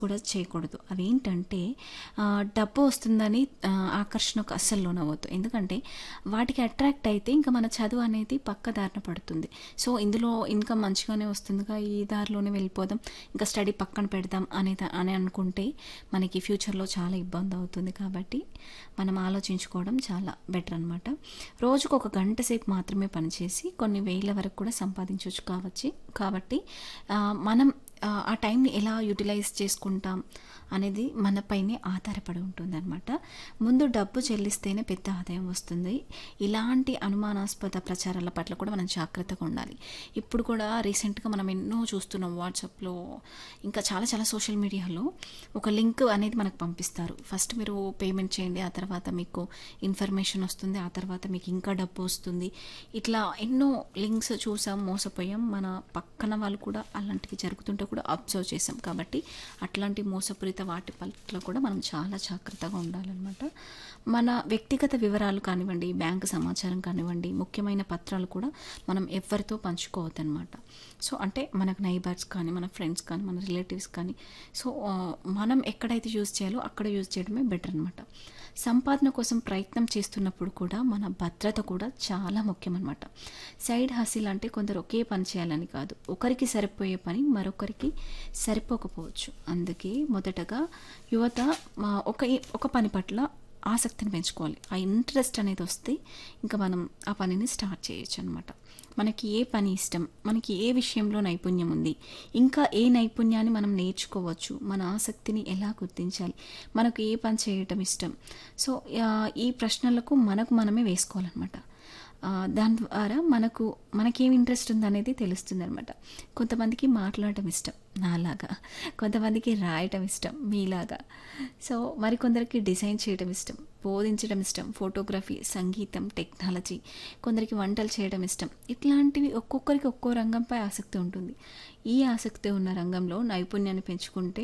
కూడా చేయకూడదు అవేంటంటే ఆ, డబ్బు వస్తుందని ఆ, ఆకర్షణకు అస్సలు లోనవ్వద్దు ఎందుకంటే వాటికి అట్రాక్ట్ అయితే ఇంకా మన చదువు అనేది పక్క దారిన పడుతుంది సో ఇందులో ఇన్కమ్ మంచిగానే వస్తుందిగా ఈ దారిలోనే వెళ్ళిపోదాం ఇంకా స్టడీ పక్కన పెడదాం అనే అని అనుకుంటే మనకి ఫ్యూచర్లో చాలా ఇబ్బంది అవుతుంది కాబట్టి మనం ఆలోచించుకోవడం చాలా బెటర్ అనమాట రోజుకు ఒక గంట సేపు మాత్రమే పనిచేసి కొన్ని వేల వరకు కూడా సంపాదించవచ్చు కావచ్చు కాబట్టి ఆ, మనం ఆ, ఆ టైంని ఎలా యూటిలైజ్ చేసుకుంటాం అనేది మనపైనే ఆధారపడి ఉంటుంది అనమాట ముందు డబ్బు చెల్లిస్తేనే పెద్ద ఆదాయం వస్తుంది ఇలాంటి అనుమానాస్పద ప్రచారాల పట్ల కూడా మనం జాగ్రత్తగా ఉండాలి ఇప్పుడు కూడా రీసెంట్గా మనం ఎన్నో చూస్తున్నాం వాట్సాప్లో ఇంకా చాలా చాలా సోషల్ మీడియాలో ఒక లింక్ అనేది మనకు పంపిస్తారు ఫస్ట్ మీరు పేమెంట్ చేయండి ఆ తర్వాత మీకు ఇన్ఫర్మేషన్ వస్తుంది ఆ తర్వాత మీకు ఇంకా డబ్బు వస్తుంది ఇట్లా ఎన్నో లింక్స్ చూసాం మోసపోయాం మన పక్కన వాళ్ళు కూడా అలాంటివి జరుగుతుంటే కూడా అబ్జర్వ్ చేసాం కాబట్టి అట్లాంటి మోసపూరిత వాటి పట్ల కూడా మనం చాలా జాగ్రత్తగా ఉండాలన్నమాట మన వ్యక్తిగత వివరాలు కానివ్వండి బ్యాంకు సమాచారం కానివ్వండి ముఖ్యమైన పత్రాలు కూడా మనం ఎవరితో పంచుకోవద్దనమాట సో అంటే మనకు నైబర్స్ కానీ మన ఫ్రెండ్స్ కానీ మన రిలేటివ్స్ కానీ సో ఆ, మనం ఎక్కడైతే యూజ్ చేయాలో అక్కడ యూజ్ చేయడమే బెటర్ అనమాట సంపాదన కోసం ప్రయత్నం చేస్తున్నప్పుడు కూడా మన భద్రత కూడా చాలా ముఖ్యం అనమాట సైడ్ హసిల్ అంటే కొందరు ఒకే పని చేయాలని కాదు ఒకరికి సరిపోయే పని మరొకరికి సరిపోకపోవచ్చు అందుకే మొదటగా యువత మా ఒక ఒక పని పట్ల ఆసక్తిని పెంచుకోవాలి ఆ ఇంట్రెస్ట్ అనేది వస్తే ఇంకా మనం ఆ పనిని స్టార్ట్ చేయొచ్చు అనమాట మనకి ఏ పని ఇష్టం మనకి ఏ విషయంలో నైపుణ్యం ఉంది ఇంకా ఏ నైపుణ్యాన్ని మనం నేర్చుకోవచ్చు మన ఆసక్తిని ఎలా గుర్తించాలి మనకు ఏ పని చేయటం ఇష్టం సో ఆ, ఈ ప్రశ్నలకు మనకు మనమే వేసుకోవాలన్నమాట ఆ, దాని ద్వారా మనకు మనకేం ఇంట్రెస్ట్ ఉందనేది తెలుస్తుంది అనమాట కొంతమందికి మాట్లాడటం ఇష్టం నాలాగా కొంతమందికి రాయటం ఇష్టం మీలాగా సో మరికొందరికి డిజైన్ చేయడం ఇష్టం బోధించడం ఇష్టం ఫోటోగ్రఫీ సంగీతం టెక్నాలజీ కొందరికి వంటలు చేయడం ఇష్టం ఇట్లాంటివి ఒక్కొక్కరికి ఒక్కో రంగంపై ఆసక్తి ఉంటుంది ఈ ఆసక్తి ఉన్న రంగంలో నైపుణ్యాన్ని పెంచుకుంటే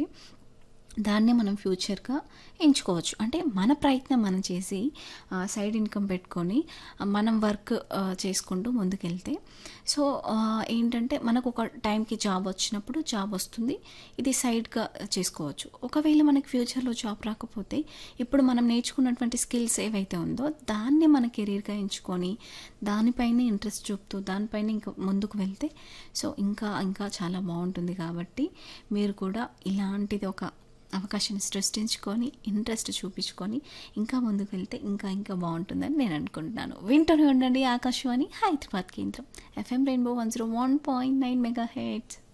దాన్నే మనం ఫ్యూచర్గా ఎంచుకోవచ్చు అంటే మన ప్రయత్నం మనం చేసి ఆ, సైడ్ ఇన్కమ్ పెట్టుకొని ఆ, మనం వర్క్ ఆ, చేసుకుంటూ ముందుకెళ్తే సో ఆ, ఏంటంటే మనకు ఒక టైంకి జాబ్ వచ్చినప్పుడు జాబ్ వస్తుంది ఇది సైడ్గా చేసుకోవచ్చు ఒకవేళ మనకి ఫ్యూచర్లో జాబ్ రాకపోతే ఇప్పుడు మనం నేర్చుకున్నటువంటి స్కిల్స్ ఏవైతే ఉందో దాన్ని మన కెరీర్గా ఎంచుకొని దానిపైనే ఇంట్రెస్ట్ చూపుతూ దానిపైన ఇంకా ముందుకు వెళ్తే సో ఇంకా ఇంకా చాలా బాగుంటుంది కాబట్టి మీరు కూడా ఇలాంటిది ఒక అవకాశాన్ని సృష్టించుకొని ఇంట్రెస్ట్ చూపించుకొని ఇంకా ముందుకు వెళ్తే ఇంకా ఇంకా బాగుంటుందని నేను అనుకుంటున్నాను వింటూనే ఉండండి ఆకాశవాణి హైదరాబాద్ కేంద్రం FM rainbow one zero one point nine mega heads